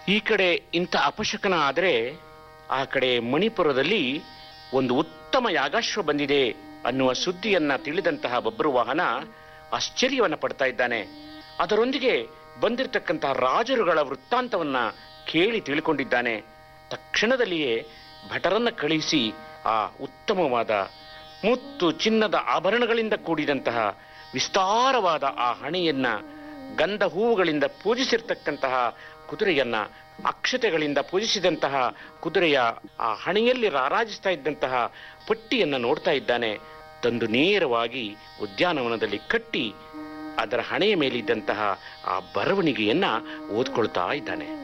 ಈ ಕಡೆ ಇಂಥ ಅಪಶಕನ ಆದರೆ ಆ ಕಡೆ ಮಣಿಪುರದಲ್ಲಿ ಒಂದು ಉತ್ತಮ ಯಾಗಾಶ್ವ ಬಂದಿದೆ ಅನ್ನುವ ಸುದ್ದಿಯನ್ನ ತಿಳಿದಂತಹ ಬಬ್ರುವಾಹನ ಆಶ್ಚರ್ಯವನ್ನ ಪಡ್ತಾ ಇದ್ದಾನೆ ಅದರೊಂದಿಗೆ ಬಂದಿರತಕ್ಕಂತಹ ರಾಜರುಗಳ ವೃತ್ತಾಂತವನ್ನ ಕೇಳಿ ತಿಳ್ಕೊಂಡಿದ್ದಾನೆ ತಕ್ಷಣದಲ್ಲಿಯೇ ಭಟರನ್ನ ಕಳುಹಿಸಿ ಆ ಉತ್ತಮವಾದ ಮುತ್ತು ಚಿನ್ನದ ಆಭರಣಗಳಿಂದ ಕೂಡಿದಂತಹ ವಿಸ್ತಾರವಾದ ಆ ಹಣೆಯನ್ನ ಗಂಧ ಹೂವುಗಳಿಂದ ಪೂಜಿಸಿರ್ತಕ್ಕಂತಹ ಕುದುರೆಯನ್ನ ಅಕ್ಷತೆಗಳಿಂದ ಪೂಜಿಸಿದಂತಹ ಕುದುರೆಯ ಆ ಹಣೆಯಲ್ಲಿ ರಾರಾಜಿಸ್ತಾ ಇದ್ದಂತಹ ಪಟ್ಟಿಯನ್ನ ನೋಡ್ತಾ ಇದ್ದಾನೆ ತಂದು ನೇರವಾಗಿ ಉದ್ಯಾನವನದಲ್ಲಿ ಕಟ್ಟಿ ಅದರ ಹಣೆಯ ಮೇಲಿದ್ದಂತಹ ಆ ಬರವಣಿಗೆಯನ್ನ ಓದ್ಕೊಳ್ತಾ ಇದ್ದಾನೆ